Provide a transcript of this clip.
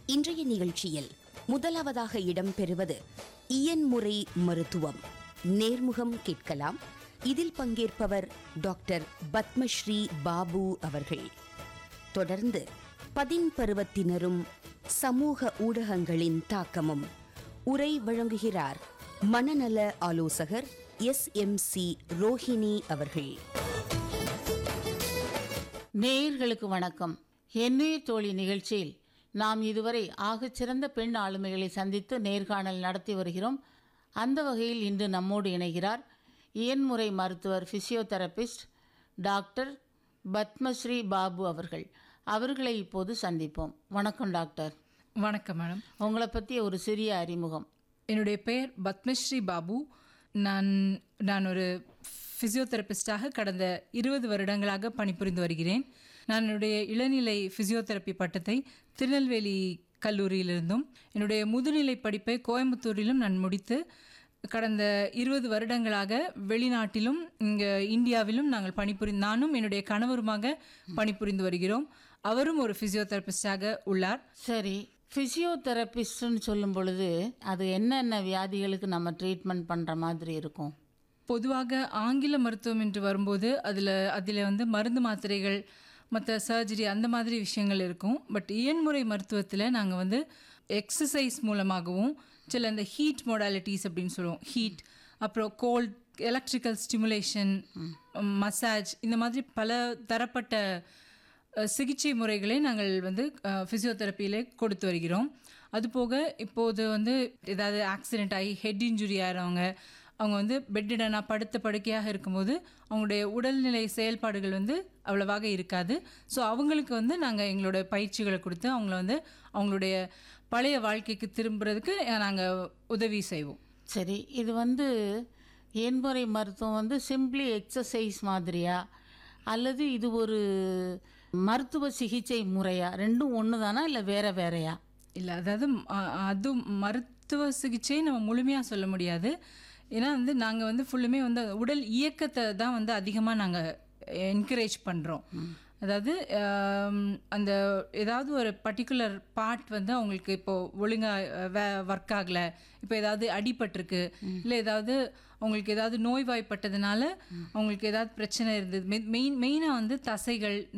இன்றைய நிகழ்ச்சியில் முதலாவதாக இடம்பெறுவது இயன்முறை மருத்துவம் நேர்முகம் கேட்கலாம் இதில் பங்கேற்பவர் டாக்டர் பத்மஸ்ரீ பாபு அவர்கள் தொடர்ந்து பதின் பருவத்தினரும் சமூக ஊடகங்களின் தாக்கமும் உரை வழங்குகிறார் மனநல ஆலோசகர் எஸ் எம் சி ரோஹிணி அவர்கள் நேயர்களுக்கு வணக்கம் எண்ணுயிர் தோழி நிகழ்ச்சியில் நாம் இதுவரை ஆகச்சிறந்த பெண் ஆளுமைகளை சந்தித்து நேர்காணல் நடத்தி வருகிறோம் அந்த வகையில் இன்று நம்மோடு இணைகிறார் இயன்முறை மருத்துவர் ஃபிசியோதெரபிஸ்ட் டாக்டர் பத்மஸ்ரீ பாபு அவர்கள் அவர்களை இப்போது சந்திப்போம் வணக்கம் டாக்டர் வணக்கம் மேடம் உங்களை பற்றி ஒரு சிறிய அறிமுகம் என்னுடைய பெயர் பத்மஸ்ரீ பாபு நான் நான் ஒரு ஃபிசியோதெரபிஸ்டாக கடந்த இருபது வருடங்களாக பணிபுரிந்து வருகிறேன் நான் என்னுடைய இளநிலை ஃபிசியோதெரப்பி பட்டத்தை திருநெல்வேலி கல்லூரியிலிருந்தும் என்னுடைய முதுநிலை படிப்பை கோயம்புத்தூரிலும் நான் முடித்து கடந்த இருபது வருடங்களாக வெளிநாட்டிலும் இங்கே இந்தியாவிலும் நாங்கள் பணிபுரி நானும் என்னுடைய கணவருமாக பணிபுரிந்து வருகிறோம் அவரும் ஒரு ஃபிசியோதெரபிஸ்டாக உள்ளார் சரி ஃபிசியோதெரபிஸ்ட்னு சொல்லும் பொழுது அது என்னென்ன வியாதிகளுக்கு நம்ம ட்ரீட்மெண்ட் பண்ணுற மாதிரி இருக்கும் பொதுவாக ஆங்கில மருத்துவம் என்று வரும்போது அதில் அதில் வந்து மருந்து மாத்திரைகள் மற்ற சர்ஜரி அந்த மாதிரி விஷயங்கள் இருக்கும் பட் இயன்முறை மருத்துவத்தில் நாங்கள் வந்து எக்ஸசைஸ் மூலமாகவும் சில இந்த ஹீட் மொடாலிட்டிஸ் அப்படின்னு சொல்லுவோம் ஹீட் அப்புறம் கோல்ட் எலக்ட்ரிக்கல் ஸ்டிமுலேஷன் மசாஜ் இந்த மாதிரி பல தரப்பட்ட அஹ், சிகிச்சை முறைகளை நாங்கள் வந்து ஃபிசியோதெரப்பியிலே கொடுத்து வருகிறோம் அதுபோக இப்போது வந்து ஏதாவது ஆக்சிடென்ட் ஆகி ஹெட் இன்ஜுரி ஆகிறவங்க அவங்க வந்து பெட்டிடனாக படுத்த படுக்கையாக இருக்கும்போது அவங்களுடைய உடல்நிலை செயல்பாடுகள் வந்து அவ்வளவாக இருக்காது ஸோ அவங்களுக்கு வந்து நாங்கள் எங்களோட பயிற்சிகளை கொடுத்து அவங்கள வந்து அவங்களுடைய பழைய வாழ்க்கைக்கு திரும்புறதுக்கு நாங்கள் உதவி செய்வோம் சரி இது வந்து எண்முறை மருத்துவம் வந்து சிம்பிளி எக்ஸசைஸ் மாதிரியா அல்லது இது ஒரு மருத்துவ சிகிச்சை முறையா ரெண்டும் ஒன்று தானா இல்லை வேற வேறையா இல்லை அதாவது அ- அது மருத்துவ சிகிச்சை நம்ம முழுமையாக சொல்ல முடியாது ஏன்னா வந்து நாங்கள் வந்து ஃபுல்லுமே வந்து உடல் இயக்கத்தை தான் வந்து அதிகமாக நாங்கள் என்கரேஜ் பண்ணுறோம் அதாவது ஆம், அந்த ஏதாவது ஒரு பர்டிகுலர் பார்ட் வந்து அவங்களுக்கு இப்போது ஒழுங்காக ஒர்க் ஆகலை இப்போ ஏதாவது அடிபட்டிருக்கு இல்லை ஏதாவது அவங்களுக்கு ஏதாவது நோய்வாய்ப்பட்டதுனால அவங்களுக்கு ஏதாவது பிரச்சனை இருந்தது மெயின் மெயினாக வந்து தசைகள்